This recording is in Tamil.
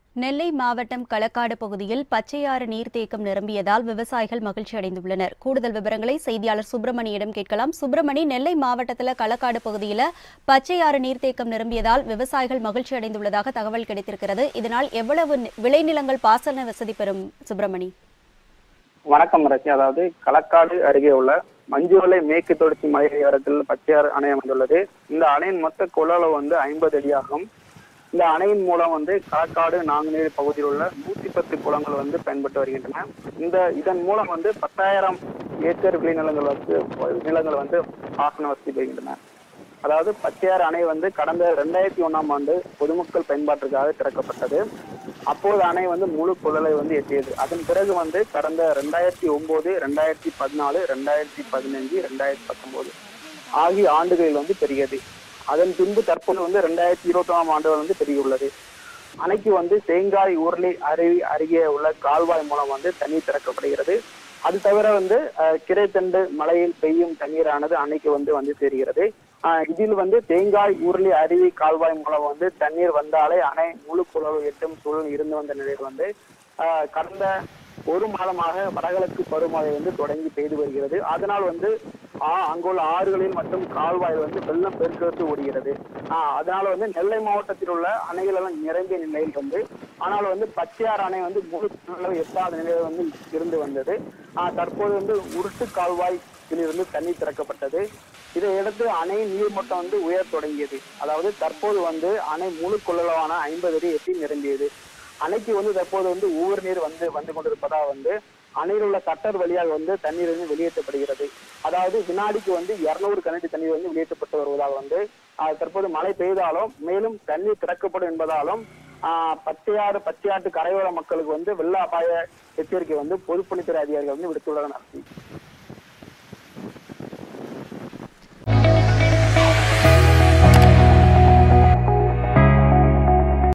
நெல்லை மாவட்டம் களக்காடு பகுதியில் பச்சையாறு நீர்த்தேக்கம் நிரம்பியதால் விவசாயிகள் மகிழ்ச்சி அடைந்துள்ளனர் கூடுதல் விவரங்களை செய்தியாளர் சுப்பிரமணியிடம் கேட்கலாம் சுப்பிரமணி நெல்லை மாவட்டத்தில் களக்காடு பகுதியில் பச்சையாறு நீர்த்தேக்கம் நிரம்பியதால் விவசாயிகள் மகிழ்ச்சி அடைந்துள்ளதாக தகவல் கிடைத்திருக்கிறது இதனால் எவ்வளவு நி- விளைநிலங்கள் பாசன வசதி பெறும் சுப்பிரமணி வணக்கம் ரசி அதாவது களக்காடு அருகே உள்ள மஞ்சுவலை மேற்கு தொடர்ச்சி மலையோரத்தில் பச்சையாறு அணை அமைந்துள்ளது இந்த அணையின் மொத்த கொள்ளளவு வந்து ஐம்பது அடியாகும் இந்த அணையின் மூலம் வந்து களக்காடு நாங்குநேரி பகுதியில் உள்ள நூத்தி பத்து குளங்கள் வந்து பயன்பட்டு வருகின்றன இந்த இதன் மூலம் வந்து பத்தாயிரம் ஏக்கர் விளைநிலங்கள் வந்து நிலங்கள் வந்து பாசன வசதி பெறுகின்றன அதாவது பச்சையாறு அணை வந்து கடந்த ரெண்டாயிரத்தி ஒண்ணாம் ஆண்டு பொதுமக்கள் பயன்பாட்டிற்காக திறக்கப்பட்டது அப்போது அணை வந்து முழு கொள்ளலை வந்து எட்டியது அதன் பிறகு வந்து கடந்த ரெண்டாயிரத்தி ஒன்பது ரெண்டாயிரத்தி பதினாலு ரெண்டாயிரத்தி பதினஞ்சு ரெண்டாயிரத்தி பத்தொன்பது ஆகிய ஆண்டுகளில் வந்து பெருகியது அதன் பின்பு தற்போது வந்து ரெண்டாயிரத்தி இருபத்தி ஒன்றாம் ஆண்டு வந்து பெருகியுள்ளது அணைக்கு வந்து தேங்காய் ஊர்லி அருவி அருகே உள்ள கால்வாய் மூலம் வந்து தண்ணீர் திறக்கப்படுகிறது அது தவிர வந்து அஹ், கிரைத்தண்டு மலையில் பெய்யும் தண்ணீரானது அணைக்கு வந்து வந்து சேர்கிறது அஹ், இதில் வந்து தேங்காய் ஊர்லி அருவி கால்வாய் மூலம் வந்து தண்ணீர் வந்தாலே அணை முழு குளவு எட்டும் சூழல் இருந்து வந்த நிலையில் வந்து அஹ், கடந்த ஒரு மாதமாக வடகிழக்கு பருவமழை வந்து தொடங்கி பெய்து வருகிறது அதனால் வந்து ஆ- அங்குள்ள ஆறுகளில் மற்றும் கால்வாயில் வந்து வெள்ளம் பெருக்கெடுத்து ஓடுகிறது ஆஹ் அதனால வந்து நெல்லை மாவட்டத்தில் உள்ள அணைகள் எல்லாம் நிரம்பிய நிலையில் வந்து ஆனால் வந்து பச்சையாறு அணை வந்து முழு கொள்ளளவு எட்டாத நிலையில் வந்து இருந்து வந்தது ஆஹ் தற்போது வந்து உருட்டு கால்வாயில் இருந்து தண்ணீர் திறக்கப்பட்டது இதையடுத்து அணையின் நீர்மட்டம் வந்து உயர் தொடங்கியது அதாவது தற்போது வந்து அணை முழு கொள்ளளவான ஐம்பது அடி எட்டி நிரம்பியது அணைக்கு வந்து தற்போது வந்து ஊர் நீர் வந்து வந்து கொண்டிருப்பதா வந்து அணையில் உள்ள கட்டர் வழியாக வந்து தண்ணீர் வந்து வெளியேற்றப்படுகிறது அதாவது வினாடிக்கு வந்து இருநூறு கனடி தண்ணீர் வந்து வெளியேற்றப்பட்டு வருவதால் வந்து ஆஹ், தற்போது மழை பெய்தாலும் மேலும் தண்ணீர் திறக்கப்படும் என்பதாலும் ஆஹ், பச்சையாறு பச்சையாட்டு கரையோர மக்களுக்கு வந்து வெள்ள அபாய எச்சரிக்கை வந்து பொதுப்பணித்துறை அதிகாரிகள் வந்து விடுத்துள்ளனர்